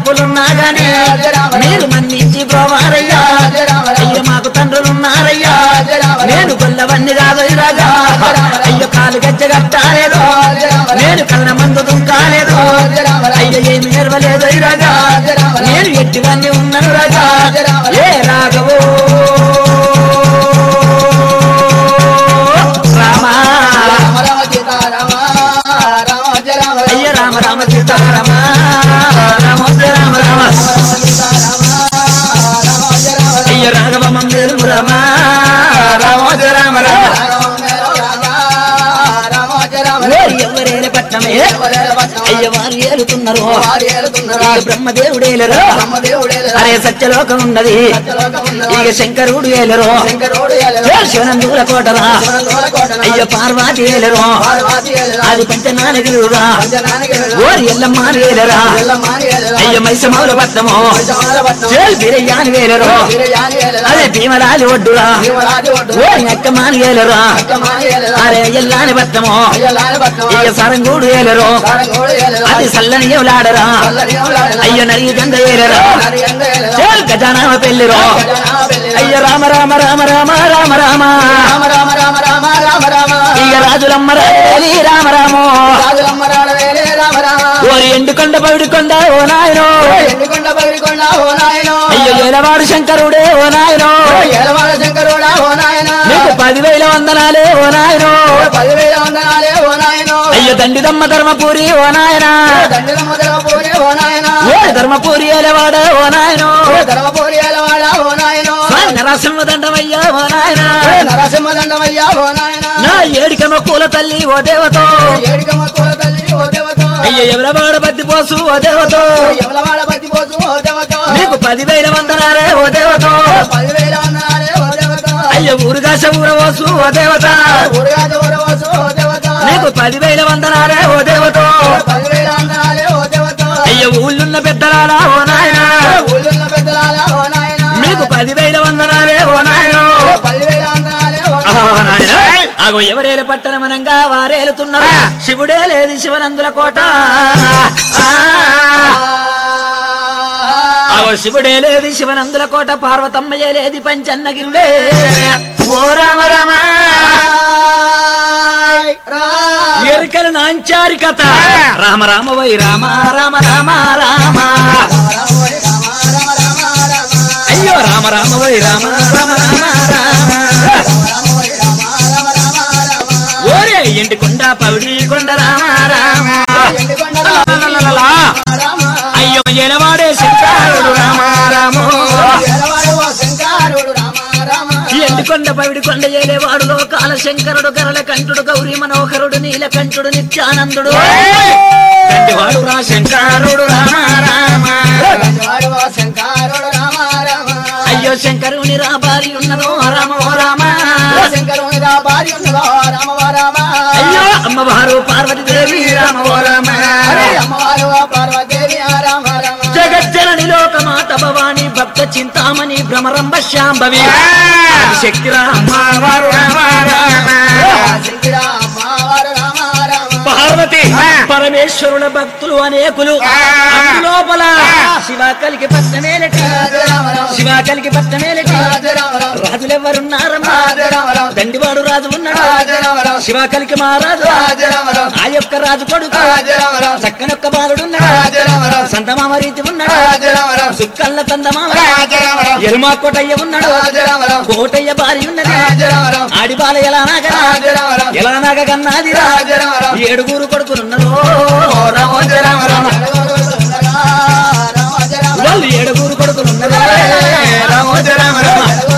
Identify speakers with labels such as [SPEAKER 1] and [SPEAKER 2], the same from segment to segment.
[SPEAKER 1] తప్పులున్నా గానీ మీరు మన్నించి పోవారయ్యా అయ్య మాకు తండ్రులున్నారయ్యా నేను గొల్లవన్ని కాదు రాజా అయ్యో కాలు గజ్జ కట్టాలేదు నేను కళ్ళ మందు దుంకాలేదు అయ్య ఏమి నెరవలేదు రాజా నేను ఎట్టివన్నీ ఉన్నాను రాజా ఏ రాఘవో రామా అయ్య రామ రామ సీతారామ రామ రామ రామ అయ్య రాఘవ మందిరం రామ రామ రామ రామ ఓరి ఎవరేల పట్నమే అయ్య వారు ఏలుతున్నారు ఇక బ్రహ్మదేవుడేలరు అరే సత్యలోకం ఉన్నది ఇక శంకరుడు ఏలరు ఏ శివనందుల కోటరా అయ్య పార్వతి ఏలరు అది పంచనానగిరురా ఓరి ఎల్లమ్మ ఏలరా అయ్య మైసమౌల పట్నము చేల్ బిరయ్యాని వేలరు అదే భీమరాజు ఒడ్డురా ఓరి అక్కమాని ఏలరా అరే ఎల్లాని పట్నము ఇక సరంగూడు ఏలరు అది సల్లని ఎవలాడరా అయ్య నరి గంగ ఏలరా చేల్ గజానామ పెళ్ళిరో అయ్య రామ రామ రామ రామ రామ రామ ఇక రాజులమ్మ రాజేలి రామ రామో ఓరి ఎండుకొండ పవిడికొండ ఓ నాయనో
[SPEAKER 2] ఎందుకొండ పగిలికొండ ఓ నాయనో
[SPEAKER 1] అయ్యో ఏలవాడు శంకరుడే ఓ నాయనో
[SPEAKER 2] ఏలవాడ శంకరుడా ఓ నాయనా
[SPEAKER 1] నీకు పదివేల వందనాలే ఓ నాయనో
[SPEAKER 2] పదివేల వందనాలే ఓ నాయనో
[SPEAKER 1] అయ్యో దండిదమ్మ ధర్మపూరి ఓ నాయనా
[SPEAKER 2] దండల మొదల పోరే ఓ నాయనా
[SPEAKER 1] ఓ ధర్మపూరి ఏలవాడ ఓ నాయనో
[SPEAKER 2] ధర్మపురి ఏలవాడ ఓ నాయనో
[SPEAKER 1] స్వామి నరసింహ దండమయ్యా ఓ నాయనా
[SPEAKER 2] నరసింహ దండమయ్యా ఓ నాయనా
[SPEAKER 1] నా ఏడికమ్మ పూల తల్లి ఓ దేవతో
[SPEAKER 2] ఏడికమ్మ కుల తల్లి ఓ దేవతో
[SPEAKER 1] అయ్యో ఎవరవాడ బద్ది పోసు ఓ దేవతో
[SPEAKER 2] ఎవలవాడ బతి పోసు ఓ దేవతో
[SPEAKER 1] నీకు పదివేల వందనాలే ఓ దేవతో
[SPEAKER 2] పదివేల వందనాలే ఓ దేవతో
[SPEAKER 1] అయ్యో ఊరుగాస ఊరవోసు ఓ దేవత
[SPEAKER 2] ఊరుగాజ ఊరవసు ఓ దేవతో
[SPEAKER 1] నీకు పదివేల వందనాలే ఓ దేవతో
[SPEAKER 2] పదివేల వందనాలే ఓ దేవతో
[SPEAKER 1] అయ్యో ఊళ్ళున్న పెద్దలారా ఓ నాయన
[SPEAKER 2] ఊళ్ళున్న పెద్దలాల ఓ నాయనా
[SPEAKER 1] మీకు పదివేల వందనాలే ఓ నాయన
[SPEAKER 2] పదివేల వందనాలే ఓ
[SPEAKER 1] అగో ఎవరేల పట్టణమనంగా వారేలుతున్నారు శివుడే లేదు శివనందుల కోట ఆ. అగో శివుడే లేదు శివనందుల కోట పార్వతమ్మయ్య లేది పంచన్నగిరుడే ఓ రామ రామ ఎరుకల నాంచారి కథ రామ రామ వై రామ రామ రామ రామ అయ్యో రామ రామ వై రామ రామ రామ రామ ఓరే ఇంటి కొండ పౌడి కొండ రామ రామ లలలలలా. అయ్యో ఎలవాడే శంకరుడు రామ రామ ఎండుకొండ పవిడి కొండ ఏలేవాడు లోకాల శంకరుడు గరల కంఠుడు గౌరీ మనోహరుడు నీలకంఠుడు నిత్యానందుడు కంటివాడు రా శంకరుడు రామ రామ
[SPEAKER 2] శంకరుడు రామ రామ
[SPEAKER 1] అయ్యో శంకరుని రా భార్య ఉన్నదో రామ ఓ రామ
[SPEAKER 2] శంకరుని రా భార్య ఉన్నదో రామ ఓ రామ
[SPEAKER 1] అయ్యో అమ్మవారు పార్వతీదేవి రామ ఓ రామ
[SPEAKER 2] అరే అమ్మవారు ఆ పార్వతీదేవి ఆ రామ రామ
[SPEAKER 1] జగజ్జనని లోకమాత భవాని భక్త చింతామణి భ్రమరంబ శాంభవి శక్తి రామవారు రామ రామ
[SPEAKER 2] శంకరా అమ్మవారు రామ రామ
[SPEAKER 1] పార్వతి పరమేశ్వరుల భక్తులు అనేకులు లోపల శివ కలికి పట్టమేలటి శివ కలికి పట్టమేలటి రాజులెవరున్నారమ్మా దండివాడు రాజు ఉన్నాడు శివ కలికి మహారాజు ఆ యొక్క రాజు కొడుకు చక్కనొక్క బాలుడున్నాడు సంతమామ రీతి ఉన్నాడు సుక్కల్ల తందమామ ఎరుమా కోటయ్య ఉన్నాడు కోటయ్య భార్య ఉన్నది ఆడి బాల ఎలా నాగ ఎలా నాగ గన్నాది ఏడుగురు కొడుకులున్నారు రామోజ రామ రామ వాళ్ళు ఏడుగురు కొడుకులున్నారు రామోజ రామ రామ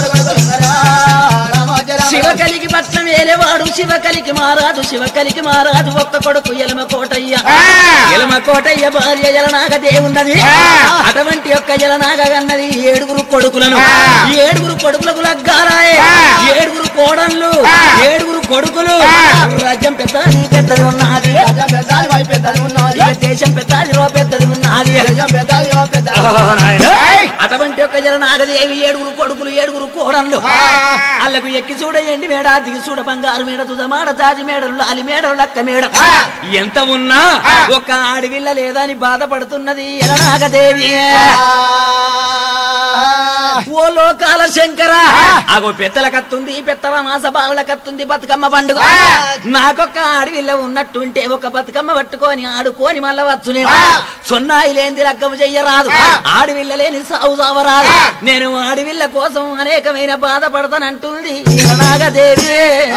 [SPEAKER 1] శివ కలికి పట్నం వేలేవాడు శివ కలికి మారాదు శివ కలికి మారాదు ఒక్క కొడుకు ఎలమ కోటయ్య ఎలమ కోటయ్య భార్య ఎలనాగ దేవున్నది అటువంటి యొక్క ఎలనాగ అన్నది ఏడుగురు కొడుకులను ఈ ఏడుగురు కొడుకులకు లగ్గారాయే ఏడుగురు కోడళ్ళు ఏడుగురు కొడుకులు రాజ్యం పెద్ద పెద్దది ఉన్నది ఇక దేశం పెద్దది రో పెద్దది ఉన్నది ఉన్నది
[SPEAKER 2] దయ్యం పెద్దయ్యో పెద్ద
[SPEAKER 1] అటువంటి యొక్క జలనాగదేవి ఏడుగురు కొడుకులు ఏడుగురు కోడళ్ళు అల్లకు ఎక్కి చూడ ఎండి మేడ దిగి చూడ బంగారు మేడ తుదమాడ జాజి మేడలు లాలి మేడలు లక్క మేడ ఎంత ఉన్నా ఒక్క ఆడవిల్ల లేదా అని బాధపడుతున్నది ఎలనాగదేవి ఓ లోకాల శంకర అగో పెద్దల కత్తుంది పెద్దల మాస బావుల కత్తుంది బతుకమ్మ పండుగ నాకొక్క ఆడవిల్ల ఉన్నట్టుంటే ఒక బతుకమ్మ పట్టుకొని ఆడుకొని మళ్ళా వచ్చునే సున్నాయి లేని లగ్గము చెయ్యరాదు ఆడవిల్ల లేని సాగు సావరాదు నేను ఆడవిల్ల కోసం అనేకమైన బాధపడతానంటుంది నాగదేవి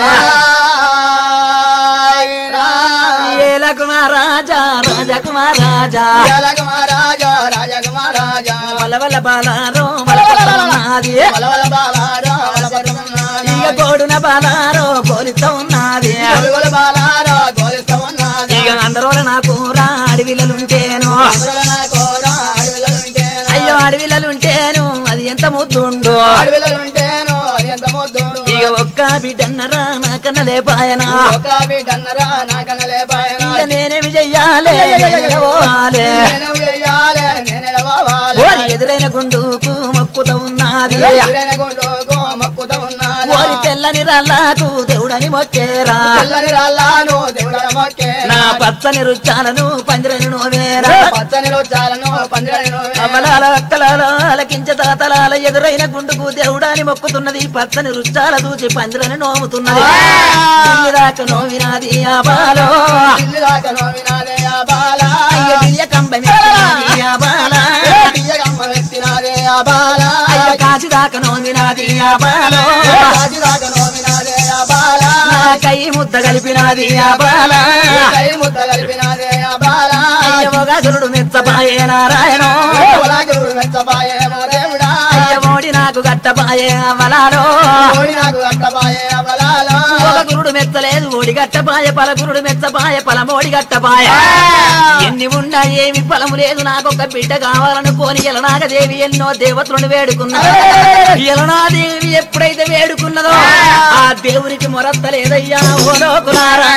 [SPEAKER 1] ఏలకు మహారాజా రాజకుమారాజా
[SPEAKER 2] రాజా రాజకుమారాజా
[SPEAKER 1] వల వల బాలారో వల ఉన్నది
[SPEAKER 2] వలవల బాలారా వలపడుతున్నది.
[SPEAKER 1] ఇక గోడున బాలారో కోరితో ఉన్నది
[SPEAKER 2] గొలుగొల బాలారా గోలిస్తూ ఉన్నది.
[SPEAKER 1] ఇక అందరూ నాకు రా అడవిలలుంటేను
[SPEAKER 2] అందులో నా కోర అడవిలలుంటేను.
[SPEAKER 1] అయ్యో అడవిలలుంటేను అది ఎంత ముద్దుండు
[SPEAKER 2] అడవిలలుంటేను అది ఎంత ముద్దుండు.
[SPEAKER 1] ఇక ఒక్క బిడ్డన్నరా నా కన్న లేపాయనా
[SPEAKER 2] ఒక బిడ్డన్నరా నాకన్న లేపాయన.
[SPEAKER 1] ఇక నేనేమి చెయ్యాలే పోవాలే
[SPEAKER 2] నేను వెయ్యాలే, నేను ఎడవాలి.
[SPEAKER 1] ఓరి ఎదురైన గుండుకు మొక్కుత ఉన్నది
[SPEAKER 2] ఎదురైన గుండుకు మొక్కుతూ ఉన్నాను.
[SPEAKER 1] ఓరి తెల్లని రల్లాకు దేవుడని మొక్కేరా
[SPEAKER 2] తెల్లని రాళ్ళను దేవుడ మొక్కే.
[SPEAKER 1] నా పచ్చని రుచాలను పందిరని నోవేరా
[SPEAKER 2] పచ్చని రోజాలను పందిరను
[SPEAKER 1] అమలాల అక్కలాల అలకించ తాతలాల ఎదురైన గుండుకు దేవుడాని మొక్కుతున్నది పచ్చని రుచాల దూచి పందిరని నోముతున్నది దిల్లి దాకా నోవినాది ఆ బాలో
[SPEAKER 2] ఇల్లు దాకా నోవినాదే ఆ బాల.
[SPEAKER 1] అయ్య దియ్య కంబమెత్తినాది ఆ బాల
[SPEAKER 2] తీయగమ్మ వెత్తినాదే ఆ బాల.
[SPEAKER 1] అయ్య కాచి దాకా నోవినాది ఆ బాలో
[SPEAKER 2] రాజు దాకా నోవినాదే ఆ బాల.
[SPEAKER 1] నా కై ముద్ద కలిపినాది ఆ బాల
[SPEAKER 2] కై ముద్ద కలిపినాదే ఆ బాల.
[SPEAKER 1] అయ్య మొగసురుడు మెచ్చపాయే నారాయణ
[SPEAKER 2] ఉలాగిరుడు మెచ్చబాయేమో దేవుడా.
[SPEAKER 1] అయ్య మోడి నాకు గట్టపాయే అవలాలో
[SPEAKER 2] ఓడి నాకు అట్టబాయే ఆ బలాల.
[SPEAKER 1] ఒక గురుడు మెచ్చలేదు ఓడి గట్టపాయ పలగురుడు మెచ్చపాయ పలమోడి గట్టపాయ ఎన్ని ఉన్నా ఏమి ఫలము లేదు నాకొక బిడ్డ కావాలనుకోని ఎలనాగదేవి ఎన్నో దేవతలను వేడుకున్నది ఎలనాదేవి ఎప్పుడైతే వేడుకున్నదో ఆ దేవునికి మొరత్తలేదయ్యా ఓ లోకులారా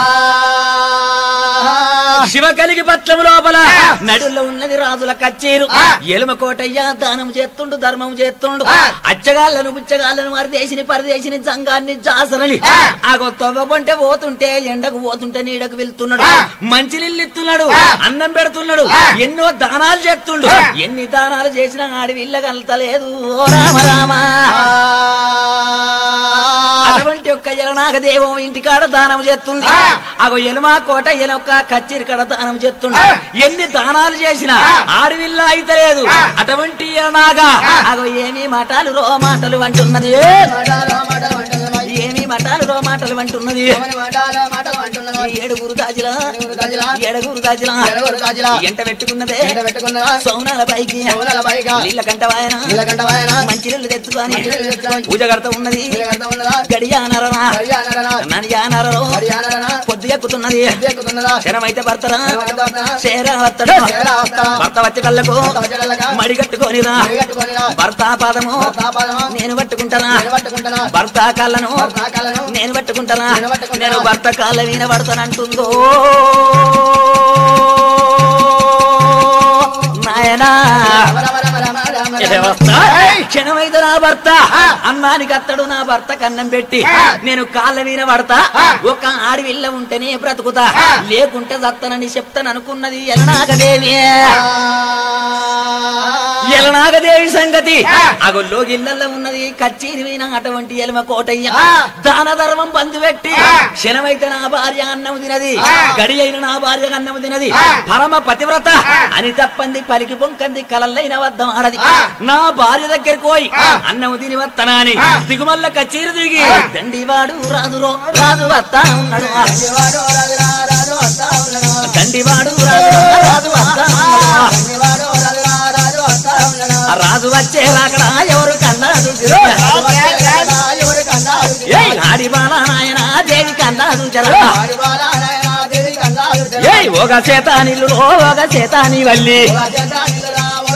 [SPEAKER 1] శివ కలిగి పట్లము లోపల నడుల్లో ఉన్నది రాజుల కచ్చేరు ఎలుమ కోటయ్య దానం చేస్తుండు ధర్మం చేస్తుండు అచ్చగాళ్ళను బుచ్చగాళ్ళను మరిదేశిని పరదేశిని జంగాన్ని జాసరని ఆ తొవ్వబొంటే పోతుంటే ఎండకు పోతుంటే నీడకు వెళ్తున్నాడు మంచి ఇస్తున్నాడు అన్నం పెడుతున్నాడు ఎన్నో దానాలు చేస్తుండు ఎన్ని దానాలు చేసినా ఆడి వీళ్ళ కలతలేదు ఓ రామ రామ అటువంటి యొక్క ఎలనాగ దేవం ఇంటికాడ దానం చేస్తుంది అగో ఎలుమా కోట ఎలొక్క కచ్చేరి కాడ దానం చేస్తుంది ఎన్ని దానాలు చేసినా ఆడవిల్ల అయితలేదు అటువంటి ఎలనాగా అగో ఏమి మాటలు రో మాటలు అంటున్నది
[SPEAKER 2] మాటలు మాటలు అంటున్నది.
[SPEAKER 1] ఏమి మాటలు రో మాటలు అంటున్నది
[SPEAKER 2] ఏమని మాటలు మాటలు అంటున్నది.
[SPEAKER 1] ఏడుగురు దాజిలా
[SPEAKER 2] ఏడుగురు దాజిలా.
[SPEAKER 1] ఏడుగురు దాజిలా
[SPEAKER 2] ఎడగొరు కాజిలా.
[SPEAKER 1] ఎంట పెట్టుకున్నదే
[SPEAKER 2] ఎండ పెట్టుకున్నదా?
[SPEAKER 1] సౌనాల పైకి
[SPEAKER 2] సౌనాల పైగా.
[SPEAKER 1] నీళ్ళ కంట వాయన
[SPEAKER 2] నీలకంఠ వాయన.
[SPEAKER 1] మంచి నీళ్ళు తెచ్చుకొని
[SPEAKER 2] మంచినీళ్ళు తెచ్చుకొని.
[SPEAKER 1] పూజ కడతా ఉన్నది
[SPEAKER 2] నీలకంఠ ఉన్నదా?
[SPEAKER 1] గడియానరనా
[SPEAKER 2] హరియాణరనా?
[SPEAKER 1] నడియానరో
[SPEAKER 2] హరియాణరనా?
[SPEAKER 1] పొద్దు ఎక్కుతున్నది
[SPEAKER 2] ఎక్కుతున్నదా?
[SPEAKER 1] శరమైతే భర్తరా
[SPEAKER 2] శరమైతే భర్తరా?
[SPEAKER 1] శేర వత్తడు
[SPEAKER 2] శేర వత్తడా?
[SPEAKER 1] భర్త వచ్చి కళ్ళకు
[SPEAKER 2] భర్త వచ్చి కళ్ళకా?
[SPEAKER 1] మడి కట్టుకోనిరా
[SPEAKER 2] పరిగెట్టుకొనిరా.
[SPEAKER 1] భర్త పాదము
[SPEAKER 2] భర్త పాదము.
[SPEAKER 1] నేను పట్టుకుంటానా
[SPEAKER 2] నేను పట్టుకుంటానా?
[SPEAKER 1] భర్త కాళ్ళను
[SPEAKER 2] భర్త కాళ్ళను.
[SPEAKER 1] నేను పట్టుకుంటానా
[SPEAKER 2] నేను పట్టుకుంటానా?
[SPEAKER 1] నేను భర్త కాళ్ళ వీణ పడతానంటుందో నాయనా
[SPEAKER 2] రమ రమ రమ రమ రమ రమ.
[SPEAKER 1] వ్యవస్థ క్షణమైతే నా భర్త అన్నానికి అత్తడు నా భర్త కన్నం పెట్టి నేను కాళ్ళ వీన పడతా ఒక ఆడవిల్ల ఉంటేనే బ్రతుకుతా లేకుంటే చత్తనని చెప్తాను అనుకున్నది ఎలనాగదేవి ఎలనాగదేవి సంగతి అగొల్లో గిళ్ళల్లో ఉన్నది కచ్చేరి పోయిన అటువంటి ఎలమ కోటయ్య దాన ధర్మం బంధు పెట్టి క్షణమైతే నా భార్య అన్నం తినది గడి అయిన నా భార్య అన్నం తినది పరమ పతివ్రత అని తప్పంది పలికి పొంకంది కలల్లైన వద్దం ఆడది నా భార్య దగ్గరికి పోయి అన్నం తిని వత్తనాని దిగుమల్ల కచేరి దిగి దండివాడు రాజురో రాజు వత్తా ఉన్నాడు
[SPEAKER 2] శివాడు రాజురా రాజు వస్తా ఉన్నాడు.
[SPEAKER 1] దండివాడు రాజు రాజు వత్తా ఉన్నాడు
[SPEAKER 2] శివాడు రాజురా రాజు వస్తా ఉన్నాడు.
[SPEAKER 1] ఆ రాజు వచ్చే రాకడ ఎవరు కన్నా చూసిరా?
[SPEAKER 2] రాజు వచ్చేదాకా ఎవరి కన్నాడు
[SPEAKER 1] ఏయ్ ఆడి బాల నాయన దేవి కన్నా చూచరా
[SPEAKER 2] వాడి బాల నాయనా దేవి కన్నాడు
[SPEAKER 1] ఏయ్ ఒక చేత నిల్లు ఒక చేత నీ వల్లి
[SPEAKER 2] ఒక చేత నిలురా, ఒక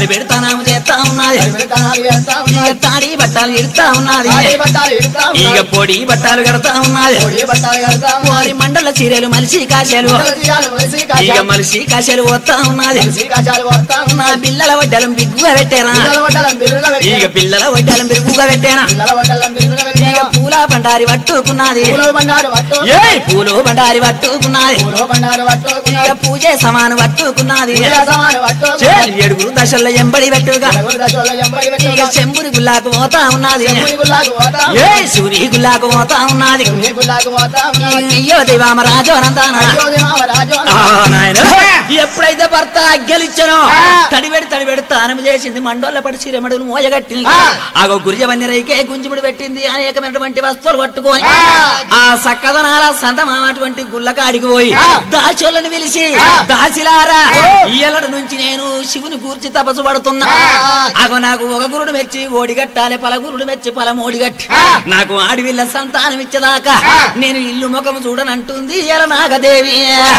[SPEAKER 1] బలి పెడతానాము చేస్తా ఉన్నది
[SPEAKER 2] పెడతానాలు చేస్తా
[SPEAKER 1] ఇక
[SPEAKER 2] ఉన్నది
[SPEAKER 1] తాడి బట్టాలు ఇడతా ఉన్నది
[SPEAKER 2] తాడి బట్టాలు ఇడతా
[SPEAKER 1] ఇక
[SPEAKER 2] ఉన్నది
[SPEAKER 1] పొడి బట్టాలు కడతా ఉన్నది
[SPEAKER 2] పొడి బట్టాలు కడతా ఉన్నది
[SPEAKER 1] వారి మండల చీరలు మలిసి కాశాలు
[SPEAKER 2] తీయాలి మనిషి
[SPEAKER 1] ఇక
[SPEAKER 2] కాశాలు
[SPEAKER 1] మలిసి కాశాలు పోతా ఉన్నది
[SPEAKER 2] మనిషి కాశాలు వస్తా
[SPEAKER 1] నా
[SPEAKER 2] ఉన్నది
[SPEAKER 1] పిల్లల వడ్డలం బిగ్గుగా పెట్టానా
[SPEAKER 2] పిల్లల వడ్డలం బిర్రుగా
[SPEAKER 1] ఇక
[SPEAKER 2] పెట్టాను
[SPEAKER 1] పిల్లల వడ్డలం బిరుగుగా పెట్టానా
[SPEAKER 2] పిల్లల వడ్డలం బిర్రుగా
[SPEAKER 1] ఇక
[SPEAKER 2] పెట్టాను
[SPEAKER 1] పూల బండారి పట్టుకున్నది
[SPEAKER 2] పూల బండారు పట్టు
[SPEAKER 1] ఏయ్ పూలు బండారి పట్టుకున్నది
[SPEAKER 2] పూల బండారు పట్టు
[SPEAKER 1] ఇక పూజే సమాను పట్టుకున్నది
[SPEAKER 2] సమాన పట్టు
[SPEAKER 1] చేలు ఏడుగురు దశల్లో ఎంబడి పెట్టుగా
[SPEAKER 2] నలుగురు దశలో ఎంబడి
[SPEAKER 1] ఇక
[SPEAKER 2] పెట్టు
[SPEAKER 1] చెంబురి గుల్లాకు పోతా ఉన్నది
[SPEAKER 2] చెంబుని గుల్లాకు పోతా
[SPEAKER 1] ఏ సూరి గుల్లాకు పోతా ఉన్నది
[SPEAKER 2] చెంబుని గుల్లాకు పోతా ఉన్నది
[SPEAKER 1] అయ్యో దేవామరాజు అనంతానా
[SPEAKER 2] అయ్యో దేవరాజు
[SPEAKER 1] ఆ, నాయన. ఎప్పుడైతే భర్త అగ్గలిచ్చనో తడిబెడి తడిబెడి తానం చేసింది మండోళ్ళ పడి సిరమడులు మోయగట్టింది ఆగో గురిజవన్ని రైకే గుంజుముడి పెట్టింది అనేకమైనటువంటి వస్తువులు పట్టుకొని ఆ సక్కదనాల సంతమానటువంటి గుల్లకాడికి పోయి దాచోళ్ళని పిలిచి దాసిలారా ఇయ్యలటి నుంచి నేను శివుని కూర్చి తపస్సు పడుతున్నా అగో నాకు ఒక గురుడు మెచ్చి ఓడిగట్టాలి పలగురుడు మెచ్చి పలమోడిగట్టి నాకు ఆడివిల్ల సంతానం ఇచ్చేదాకా నేను ఇల్లు ముఖం చూడనంటుంది ఎల నాగదేవి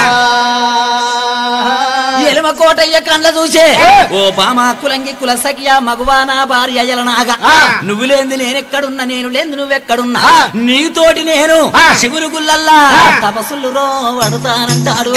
[SPEAKER 1] ఎలుమ కోటయ్య కండ్ల చూసే ఓ బామా కులంగి కుల సఖియ మగువా నా భార్య ఎలనాగా నువ్వు లేంది నేనెక్కడున్నా నేను లేంది నువ్వెక్కడున్నా నీతోటి నేను శివుని గుల్లల్లా తపస్సులు రో పడతానంటాడు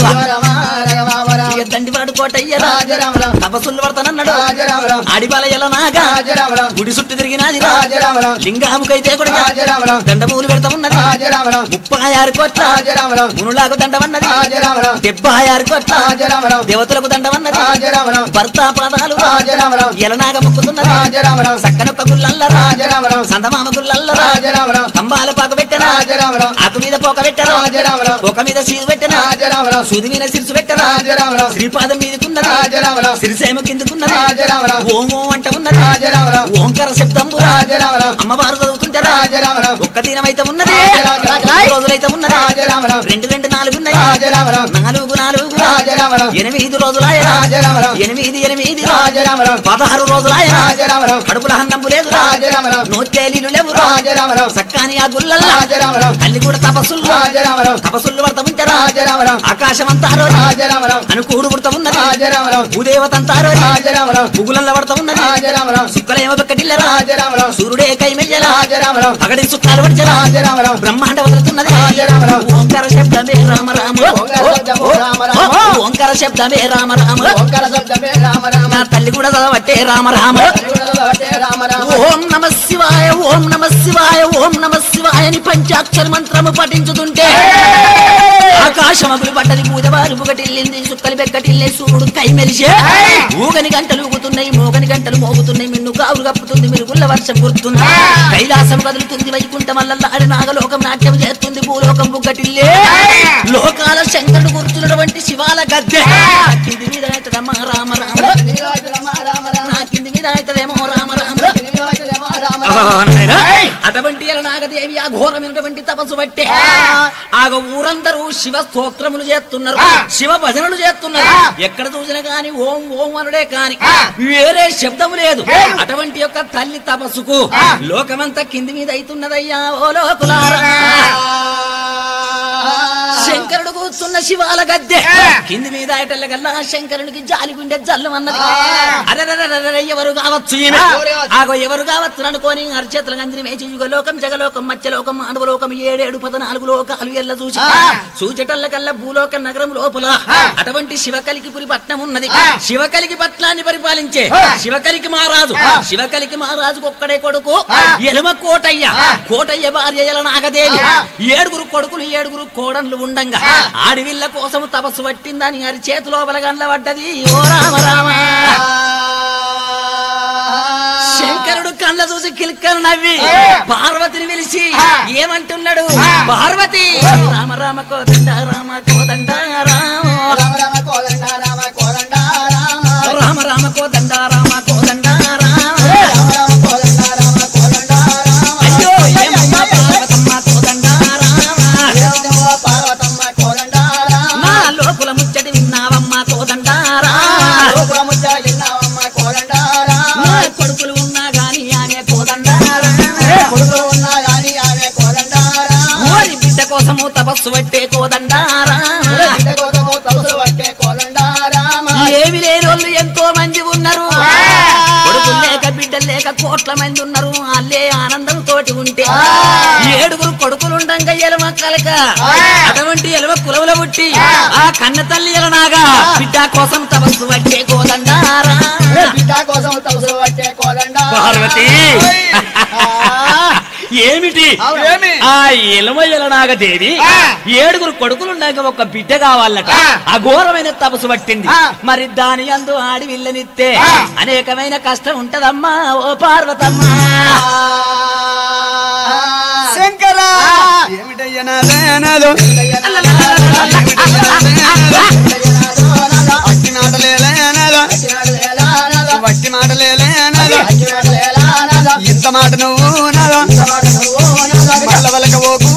[SPEAKER 1] ఇక దండివాడు కోటయ్య
[SPEAKER 2] రాజరామరాం
[SPEAKER 1] తపస్సులు పడతానన్నాడు
[SPEAKER 2] రాజరామరాం
[SPEAKER 1] ఆడిపాల ఎలనాగా
[SPEAKER 2] రాజరామరాం
[SPEAKER 1] గుడి చుట్టూ తిరిగినాది రా.
[SPEAKER 2] రాజరామరాం
[SPEAKER 1] లింగాముకైతే కూడా
[SPEAKER 2] రాజరామరాం
[SPEAKER 1] దండమూలు పెడతా ఉన్నది
[SPEAKER 2] రాజరామరాం
[SPEAKER 1] ముప్పై ఆరు కోట్ల
[SPEAKER 2] రాజరామరాం
[SPEAKER 1] మునులాకు దండమన్నది
[SPEAKER 2] రాజరామరాం
[SPEAKER 1] డెబ్బై ఆరు కోట్ల
[SPEAKER 2] రాజరామరాం
[SPEAKER 1] దేవతలకు దండమన్నది
[SPEAKER 2] రాజరామరాం
[SPEAKER 1] భర్త పాదాలు
[SPEAKER 2] రాజరామరాం
[SPEAKER 1] ఎలనాగ ముక్కుతున్నది
[SPEAKER 2] రాజరామరాం
[SPEAKER 1] సక్కనొక్క గుల్లల్లరా
[SPEAKER 2] రాజరామరాం
[SPEAKER 1] సందమామ గుల్లల్లరా
[SPEAKER 2] రాజరామరాం
[SPEAKER 1] కంబాల పాక పెట్టరా
[SPEAKER 2] రాజరామరాం
[SPEAKER 1] ఆకు మీద పోక పెట్టరా
[SPEAKER 2] రాజరామరాం
[SPEAKER 1] ఒక మీద సీదు పెట్టరా
[SPEAKER 2] రాజరామరాం
[SPEAKER 1] సూది మీద సిరుసు పెట్టరా
[SPEAKER 2] రాజరామరాం
[SPEAKER 1] శ్రీపాదం మీదకున్నది
[SPEAKER 2] రాజరామరాం
[SPEAKER 1] సిరిసేమ కిందకున్నది
[SPEAKER 2] రాజరామరాం
[SPEAKER 1] ఓం ఓం అంట ఉన్నది
[SPEAKER 2] రాజరామరాం
[SPEAKER 1] ఓంకార శబ్దంబు
[SPEAKER 2] రాజరామరాం
[SPEAKER 1] అమ్మవారు చదువుతుంటారా
[SPEAKER 2] రాజరామరాం
[SPEAKER 1] ఒక్క దినమైతే ఉన్నది
[SPEAKER 2] రాజరామరాం.
[SPEAKER 1] రెండు రోజులైతే ఉన్నది
[SPEAKER 2] రాజరామరాం
[SPEAKER 1] రెండు రెండు నాలుగు ఉన్నాయి
[SPEAKER 2] రాజరామరాం
[SPEAKER 1] నాలుగు నాలుగు
[SPEAKER 2] రాజరామరాం
[SPEAKER 1] ఎనిమిది రోజులాయ
[SPEAKER 2] రాజరామరాం
[SPEAKER 1] ఎనిమిది ఎనిమిది
[SPEAKER 2] రాజరామరాం
[SPEAKER 1] పదహారు రోజులాయ
[SPEAKER 2] రాజరామరాం
[SPEAKER 1] కడుపుల హన్నంపు లేదు
[SPEAKER 2] రాజరామరాం
[SPEAKER 1] నోతేలీలు లేవు
[SPEAKER 2] రాజరామరాం
[SPEAKER 1] సక్కాని ఆ గుల్లల్లా
[SPEAKER 2] రాజరామరాం
[SPEAKER 1] తల్లి కూడా తపస్సులు
[SPEAKER 2] రాజరామరాం
[SPEAKER 1] తపస్సులు పడతా ఉంటారా
[SPEAKER 2] రాజరామరాం
[SPEAKER 1] ఆకాశం అంతా
[SPEAKER 2] రాజరామరాం
[SPEAKER 1] అనుకూడు పుడతా ఉన్నది
[SPEAKER 2] రాజరామరాం
[SPEAKER 1] భూదేవత అంతా
[SPEAKER 2] రాజరామరాం
[SPEAKER 1] పుగులల్ల పడతా ఉన్నది
[SPEAKER 2] రాజరామరాం
[SPEAKER 1] సుక్కలేమో బెక్కటిల్లరా
[SPEAKER 2] రాజరామరాం
[SPEAKER 1] సూర్యుడే కైమెయ్యరా
[SPEAKER 2] రాజరామరాం
[SPEAKER 1] పగడి సుక్కాలు పడిచరా
[SPEAKER 2] రాజరామరాం
[SPEAKER 1] బ్రహ్మాండ వదులుతున్నది
[SPEAKER 2] రాజరామరాం.
[SPEAKER 1] ఓంకార శబ్దమే రామ రామ
[SPEAKER 2] ఓంకార శబ్దమే రామ రామ.
[SPEAKER 1] ఓంకార శబ్దమే రామ రామ
[SPEAKER 2] ఓంకార శబ్దమే రామ రామ
[SPEAKER 1] నా తల్లి కూడా చదవట్టే రామ రామ
[SPEAKER 2] ఒకటే రామ రామ
[SPEAKER 1] ఓం నమ శివాయ ఓం నమ శివాయ ఓం నమ శివాయ అని పంచాక్షర మంత్రము పఠించుతుంటే ఆకాశమగులు పడ్డది పూజవారు బుగటిల్లింది సుక్కలు బెక్కటిల్లే సూర్యుడు కై మెలిసే ఊగని గంటలు ఊగుతున్నాయి మోగని గంటలు మోగుతున్నాయి మిన్ను కావులు కప్పుతుంది మిరుగుళ్ళ వర్షం కురుతుంది కైలాసం కదులుతుంది వైకుంఠం ఆడి నాగలోకం నాట్యం చేస్తుంది భూలోకం బుగ్గటిల్లే లోకాల శంకరుడు గుర్తున్నటువంటి శివాల గద్దె కింది మీద అవుతుందమ్మా రామ రామ
[SPEAKER 2] రామ రామ రామ
[SPEAKER 1] నా కింది మీద అవుతుందేమో రామ రామ
[SPEAKER 2] రామ
[SPEAKER 1] అటువంటి నాగదేవి ఆ ఘోరమైనటువంటి తపస్సు బట్టే ఆగ ఊరందరూ శివ స్తోత్రములు చేస్తున్నారు శివ భజనలు చేస్తున్నారు ఎక్కడ చూసినా గాని ఓం ఓం అనుడే కాని వేరే శబ్దము లేదు అటువంటి యొక్క తల్లి తపస్సుకు లోకమంతా కింది మీద అవుతున్నదయ్యా ఓ లోకులారా శంకరుడు కూర్చున్న శివాల గద్దె కింది మీద ఆయటల్లగల్లా శంకరునికి జాలి గుండె జల్లు అన్నది అరెరెరెరెరె, ఎవరు కావచ్చు ఈమె? ఆగో ఎవరు కావచ్చు అనుకోని అరిచేతుల గంజిని మేచి యుగలోకం జగలోకం మత్స్యలోకం మానవలోకం ఏడేడు పదనాలుగు లోకాలు ఎల్ల చూసి చూచటల్ల కల్లా భూలోక నగరం లోపల అటువంటి శివకలికి పురి పట్నం ఉన్నది శివకలికి పట్నాన్ని పరిపాలించే శివకలికి మహారాజు శివకలికి మహారాజుకు ఒక్కడే కొడుకు ఎలుమ కోటయ్య కోటయ్య భార్య ఎల నాగదేవి ఏడుగురు కొడుకులు ఏడుగురు కోడన్లు ఉండంగా ఆడివిల్ల కోసం తపస్సు పట్టిందని అరి చేతిలో బలగండ్ల పడ్డది ఓ రామ రామ శంకరుడు కళ్ళ చూసి కిల్కలు నవ్వి పార్వతిని పిలిచి ఏమంటున్నాడు పార్వతి రామ రామ కోదండ రామ కోదండ రామ
[SPEAKER 2] రామ కోదండ రామ కోదండ రామ
[SPEAKER 1] రామ రామ కోదండ రామ కోదండ రామ
[SPEAKER 2] రామ కోదండ రామ కోదండ రామ
[SPEAKER 1] అయ్యో ఏమమ్మా పార్వతమ్మ కోదండ రామ
[SPEAKER 2] దేవదేవ పార్వతమ్మ కోదండ రామ
[SPEAKER 1] నా లోపల ముచ్చటి విన్నావమ్మ కోదండ రామ
[SPEAKER 2] లోకముచ్చ ఎన్నవమ్మ కోదండ రామ
[SPEAKER 1] నా కొడుకులు ఉన్నా గాని ఆమె కోదండ రామ
[SPEAKER 2] కొడుకు ఉన్నా గాని ఆమె కోదండ రామ
[SPEAKER 1] ఓరి బిడ్డ కోసము తపస్సు పట్టే కోదండ రామ
[SPEAKER 2] బిడ్డ కోసము తలుసులు పట్టే కోదండ రామ
[SPEAKER 1] ఏమి లేని వాళ్ళు ఎంతో మంది ఉన్నారు అనేక కోట్ల మంది ఉన్నారు అల్లే ఆనందం తోటి ఉంటే ఏడుగురు కొడుకులుండంగా ఎలమ కలక అటువంటి ఎలవ కులవుల పుట్టి ఆ కన్న తల్లి ఎలనాగా బిడ్డ కోసం తపస్సు వచ్చే కోదండారా
[SPEAKER 2] బిడ్డ కోసం తవసలు పట్టే కోదండ
[SPEAKER 1] పార్వతి ఏమిటి
[SPEAKER 2] ఏమి?
[SPEAKER 1] ఆ ఎలమ ఎలనాగ దేవి ఏడుగురు కొడుకులుండగా ఒక బిడ్డ కావాలట అఘోరమైన తపస్సు పట్టింది మరి దాని అందు ఆడి విల్లనిత్తే అనేకమైన కష్టం ఉంటదమ్మా ఓ పార్వతమ్మా
[SPEAKER 3] శంకర ఏమిటయ్యా నాదే నాదో అట్టి మాటలేలే నాదో వట్టి మాటలేలే నాదో ఇంత మాట నువ్వు నాదో మల్ల వలక ఓకు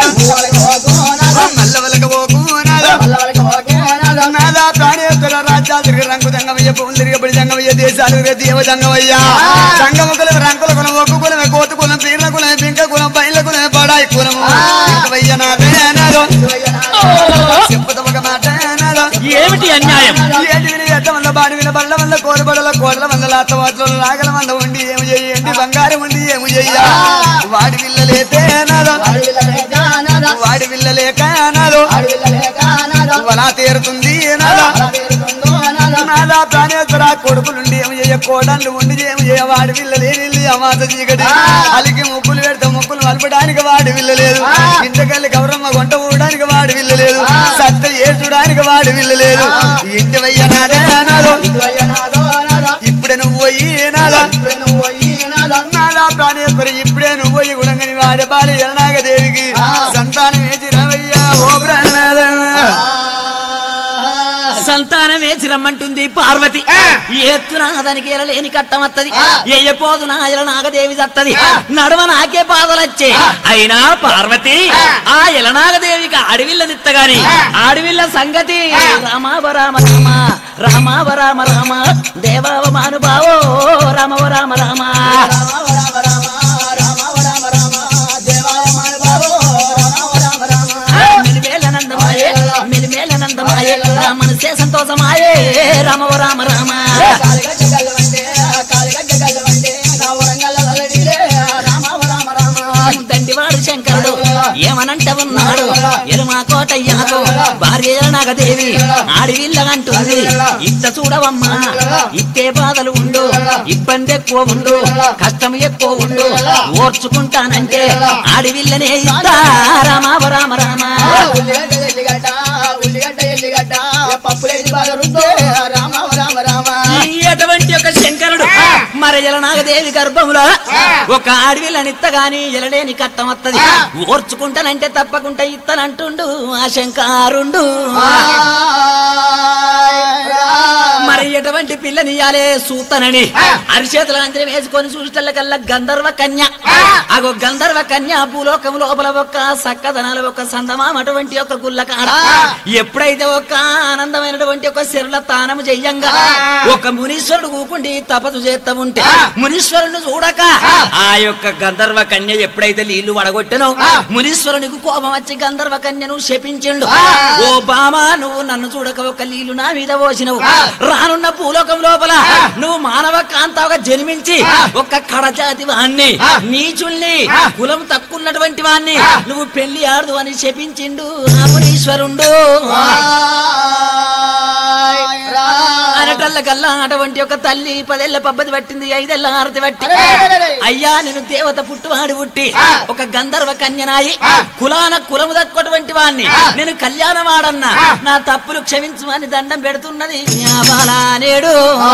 [SPEAKER 3] మల్ల వలక ఓకు నాదో నాదా ప్రాణేశ్వర రాజ్యాలు తిరిగి రంగు దంగమయ్య భూములు తిరిగబడి దంగమయ్య దేశాలు తిరిగే దేవ దంగమయ్య దంగము కులం రంకుల కులం ఒక్కు కులమే కోతు కులం పీర్ల కులమే పింక కులం బయల కులమే పడాయి కులము ఇంకవయ్య నాదే నాదో చెప్పదొక మాట నాదో
[SPEAKER 1] ఏమిటి అన్యాయం
[SPEAKER 3] ఏటి విని ఎట్ట వల్ల బాడి విన బల్ల వల్ల కోరబడల కోడల వల్ల లాత వాట్ల నాగల వల్ల ఉండి ఏమి చెయ్యి ఎండి బంగారం ఉంది ఏమి చెయ్య వాడి విల్లలేతే నాదో వాడి విల్లలేక నాదో వలా తీరుతుంది నాదో నాదా ప్రాణేశ్వర కొడుకులుండి ఏమి చేయ కోడళ్ళు ఉండి ఏమి చేయ వాడి విల్లలేని అమాస చీకటి అలికి ముక్కులు పెడితే ముక్కులు మలపడానికి వాడి విల్లలేదు ఇంటికెళ్ళి గౌరమ్మ గుంట ఊడడానికి వాడి విల్లలేదు సత్త ఏడ్చడానికి వాడి విల్లలేదు ఇంటి వయ్య నాదే నాదో ఇప్పుడే నువ్వు పోయి నాదా నాదా ప్రాణేశ్వరి ఇప్పుడే నువ్వు పోయి గుణంగని వాడి బాలి ఎలనాగ దేవికి సంతానం వేసి రవయ్యా ఓ ప్రాణనాథ
[SPEAKER 1] సంతానం వేసి రమ్మంటుంది పార్వతి ఎత్తున దానికి ఎలలేని కట్టమత్తది ఎయ్యపోదు నా ఎల నాగదేవి దత్తది నడవ నాకే బాధలొచ్చే అయినా పార్వతి ఆ ఎలనాగదేవికి అడవిల్లనిత్తగాని అడవిల్ల సంగతి రామావ రామ రామ రామావ రామ రామ దేవావ మానుభావో రామవ రామ రామ మిలిమేలనందమాయే మిలిమేలనందమాయే మనసే సంతోషమాయే రామవ రామ రామ దండివాడు శంకరుడు ఏమనంట ఉన్నాడు ఎలుమా కోటయ్యాకు భార్య నాగదేవి ఆడివిల్లగంటుంది ఇట్ట చూడవమ్మా ఇట్టే బాధలు ఉండు ఇబ్బంది ఎక్కువ ఉండు కష్టం ఎక్కువ ఉండు ఓర్చుకుంటానంటే ఆడివిల్లనే ఇస్తా రామావ రామ రామ
[SPEAKER 2] ఉల్లిగడ్డ ఎల్లిగడ్డ ఉల్లిగడ్డ ఎల్లిగడ్డ పప్పులేసి బాగా రుద్దు రామ రామ రామ
[SPEAKER 1] ఈ అటువంటి ఒక శంకరుడు మరి నాగదేవి గర్భములో ఒక అడవిలనిత్త గాని ఎలలేని కట్టం వత్తది ఓర్చుకుంటానంటే తప్పకుండా ఇత్తనంటుండు ఆ శంకారుండు మరి ఎటువంటి పిల్లనియాలే సూతనని అరిచేతుల అంజనం వేసుకొని చూసిటల్ల కల్లా గంధర్వ కన్య అగో గంధర్వ కన్య భూలోకం లోపల ఒక సక్కదనాల ఒక సందమాం అటువంటి ఒక గుల్ల కాడ ఎప్పుడైతే ఒక ఆనందమైనటువంటి ఒక శరుల తానము చెయ్యంగా ఒక మునీశ్వరుడు కూకుండి తపస్సు చేస్తా ఉంటే మునీశ్వరుని చూడక ఆ యొక్క గంధర్వ కన్య ఎప్పుడైతే నీళ్లు వడగొట్టెనో మునీశ్వరునికి కోపం వచ్చి గంధర్వ కన్యను శపించిండు ఓ బామా నువ్వు నన్ను చూడక ఒక నీళ్లు నా మీద పోసినవు రానున్న భూలోకం లోపల నువ్వు మానవ కాంతగా జన్మించి ఒక కడజాతి వాణ్ణి నీచుల్ని కులం తక్కున్నటువంటి వాణ్ణి నువ్వు పెళ్లి ఆడదు అని శపించిండు ఆ మునీశ్వరుండు అనటల్లకల్లా అటువంటి ఒక తల్లి పదేళ్ల పబ్బది పట్టింది ఐదేళ్ల హారతి పట్టి అయ్యా నేను దేవత పుట్టువాడి పుట్టి ఒక గంధర్వ కన్యనాయి కులాన కులము దక్కువటువంటి వాణ్ణి నేను కళ్యాణమాడన్నా నా తప్పులు క్షమించమని దండం పెడుతున్నది నా బాలా నేడు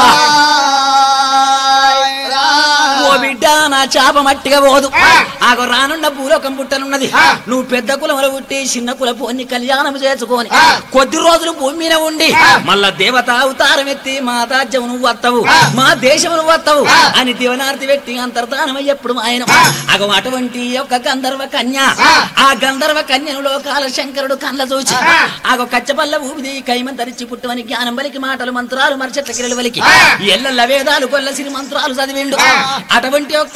[SPEAKER 1] ఓ బిడ్డ నా చాప మట్టిగా పోదు ఆగో రానున్న భూలోకం పుట్టనున్నది నువ్వు పెద్ద కులములు పుట్టి చిన్న కుల పోని కళ్యాణం చేసుకొని కొద్ది రోజులు భూమి మీద ఉండి మళ్ళా దేవత అవతారం ఎత్తి మా రాజ్యం నువ్వు వత్తవు మా దేశం నువ్వు వత్తవు అని దివనార్తి పెట్టి అంతర్ధానం ఎప్పుడు ఆయన అగో అటువంటి ఒక గంధర్వ కన్య ఆ గంధర్వ కన్యను లోకాల శంకరుడు కళ్ళ చూచి ఆగో కచ్చపల్ల ఊపిది కైమం ధరించి పుట్టువని జ్ఞానం బలికి మాటలు మంత్రాలు మరచెట్ల కిరలు వలికి ఎల్ల వేదాలు కొల్ల సిరి మంత్రాలు చదివిండు అటువంటి యొక్క